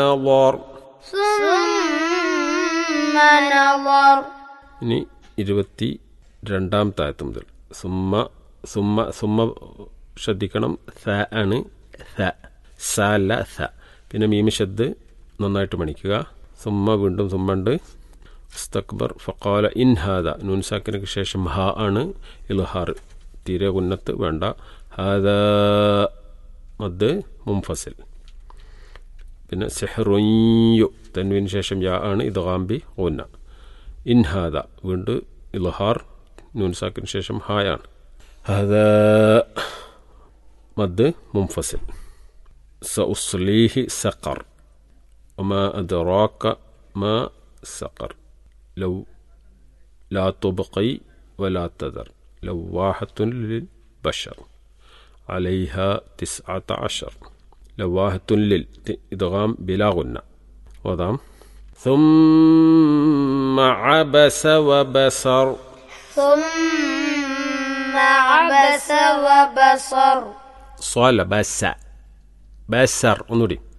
نظر ثم نظر ഇനി ഇരുപത്തി രണ്ടാമത്തെ ആയത്ത് മുതൽ സുമ്മ സുമ്മ സുമ്മ ശ്രദ്ധിക്കണം ഥ ആണ് ഥ സ അല്ല ഥ പിന്നെ മീമി ഷദ് നന്നായിട്ട് മണിക്കുക സുമ്മ വീണ്ടും സുമ്മണ്ട് മുസ്തക്ബർ ഫക്കാല ഇൻ ഹാദ നൂൻസാക്കിനക്ക് ശേഷം ഹ ആണ് ഇൽഹാർ തീരെ ഉന്നത്ത് വേണ്ട ഹാദ മദ് മുംഫസിൽ പിന്നെ സെഹ്റൊയ്യു തൻവിന് ശേഷം യാ ആണ് ഇത് ഗാംബി ഓന്ന ഇൻഹാദ വീണ്ടും ഇൽഹാർ നൂൻസാക്കിന് ശേഷം ഹായാണ് ഹദ മദ് മുംഫസിൽ സഉസ്ലീഹി സഖർ وما أدراك ما سقر لو لا تبقي ولا تذر لواحة للبشر عليها تسعة عشر لواحة لل إدغام بلا غنة وضم ثم عبس وبصر ثم عبس وبصر صال بس بسر ونوري